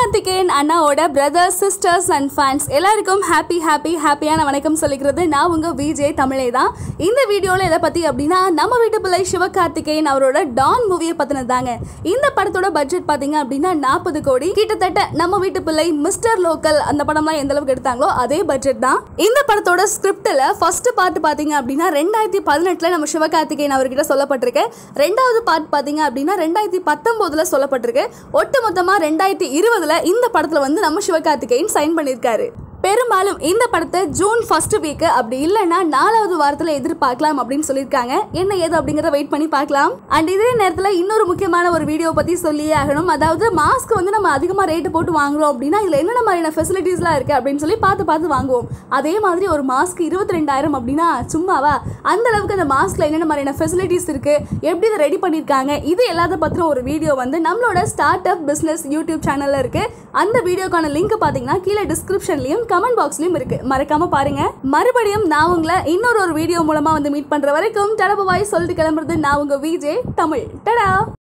சிவகார்த்திகேயன் அண்ணாவோட brothers sisters and fans எல்லாருக்கும் happy happy ஹாப்பியான வணக்கம் சொல்லிக்கிறது நான் உங்க விஜய் தமிழே தான் இந்த வீடியோவில் எதை பற்றி அப்படின்னா நம்ம வீட்டு பிள்ளை சிவகார்த்திகேயன் அவரோட டான் மூவியை பற்றினது தாங்க இந்த படத்தோட பட்ஜெட் பார்த்தீங்க அப்படின்னா நாற்பது கோடி கிட்டத்தட்ட நம்ம வீட்டு பிள்ளை மிஸ்டர் லோக்கல் அந்த படம்லாம் எந்த அளவுக்கு எடுத்தாங்களோ அதே பட்ஜெட் தான் இந்த படத்தோட ஸ்கிரிப்டில் ஃபர்ஸ்ட் பார்ட் பார்த்தீங்க அப்படின்னா ரெண்டாயிரத்தி பதினெட்டில் நம்ம சிவகார்த்திகேயன் அவர்கிட்ட சொல்லப்பட்டிருக்கு ரெண்டாவது பார்ட் பார்த்தீங்க அப்படின்னா ரெண்டாயிரத்தி பத்தொம்போதில் சொல்லப்பட்டிருக்கு ஒட்டு மொத்தமாக ரெண்டாயிரத்தி இருபதுல இந்த படத்தில் வந்து நம்ம சிவகார்த்திகேயன் சைன் பண்ணியிருக்காரு பெரும்பாலும் இந்த படத்தை ஜூன் ஃபர்ஸ்ட் வீக் அப்படி இல்லைன்னா நாலாவது வாரத்தில் எதிர்பார்க்கலாம் அப்படின்னு சொல்லியிருக்காங்க என்ன ஏது அப்படிங்கிறத வெயிட் பண்ணி பார்க்கலாம் அண்ட் இதே நேரத்தில் இன்னொரு முக்கியமான ஒரு வீடியோ பற்றி சொல்லியே ஆகணும் அதாவது மாஸ்க் வந்து நம்ம அதிகமாக ரேட்டு போட்டு வாங்குறோம் அப்படின்னா இதில் என்னென்ன மாதிரியான ஃபெசிலிட்டிஸ்லாம் இருக்குது அப்படின்னு சொல்லி பார்த்து பார்த்து வாங்குவோம் அதே மாதிரி ஒரு மாஸ்க் இருபத்தி ரெண்டாயிரம் அப்படின்னா சும்மாவா அந்த அளவுக்கு அந்த மாஸ்க்ல என்னென்ன மாதிரியான ஃபெசிலிட்டிஸ் இருக்குது எப்படி இதை ரெடி பண்ணியிருக்காங்க இது எல்லாத்த பற்றின ஒரு வீடியோ வந்து நம்மளோட ஸ்டார்ட் அப் பிஸ்னஸ் யூடியூப் சேனலில் இருக்குது அந்த வீடியோக்கான லிங்க் பார்த்தீங்கன்னா கீழே டிஸ்கிரிப்ஷன்லையும் கமெண்ட் பாக்ஸ்லையும் இருக்குது மறக்காமல் பாருங்கள் மறுபடியும் நான் உங்களை இன்னொரு ஒரு வீடியோ மூலமாக வந்து மீட் பண்ணுற வரைக்கும் டடபவாய் சொல்லிட்டு கிளம்புறது நான் உங்கள் விஜே தமிழ் டடா